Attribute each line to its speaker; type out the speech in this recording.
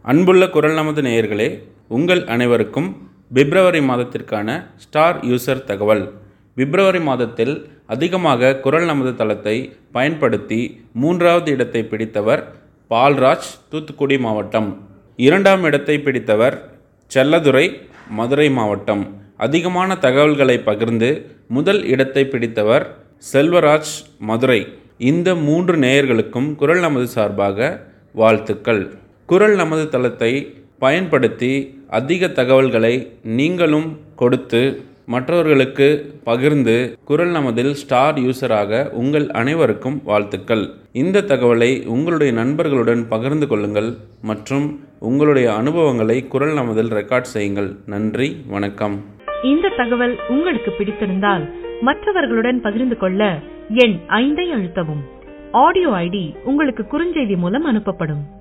Speaker 1: அன்புள்ள குரல் நமது நேயர்களே உங்கள் அனைவருக்கும் பிப்ரவரி மாதத்திற்கான ஸ்டார் யூசர் தகவல் பிப்ரவரி மாதத்தில் அதிகமாக குரல் நமது தளத்தை பயன்படுத்தி மூன்றாவது இடத்தை பிடித்தவர் பால்ராஜ் தூத்துக்குடி மாவட்டம் இரண்டாம் இடத்தை பிடித்தவர் செல்லதுரை மதுரை மாவட்டம் அதிகமான தகவல்களை பகிர்ந்து முதல் இடத்தை பிடித்தவர் செல்வராஜ் மதுரை இந்த மூன்று நேயர்களுக்கும் குரல் நமது சார்பாக வாழ்த்துக்கள் குரல் நமது தளத்தை பயன்படுத்தி அதிக தகவல்களை நீங்களும் கொடுத்து மற்றவர்களுக்கு பகிர்ந்து குரல் நமதில் ஸ்டார் யூசராக உங்கள் அனைவருக்கும் வாழ்த்துக்கள் இந்த தகவலை உங்களுடைய நண்பர்களுடன் பகிர்ந்து கொள்ளுங்கள் மற்றும் உங்களுடைய அனுபவங்களை குரல் நமதில் ரெக்கார்ட் செய்யுங்கள் நன்றி வணக்கம்
Speaker 2: இந்த தகவல் உங்களுக்கு பிடித்திருந்தால் மற்றவர்களுடன் பகிர்ந்து கொள்ள எண் ஐந்தை அழுத்தவும் ஆடியோ ஐடி உங்களுக்கு குறுஞ்செய்தி மூலம் அனுப்பப்படும்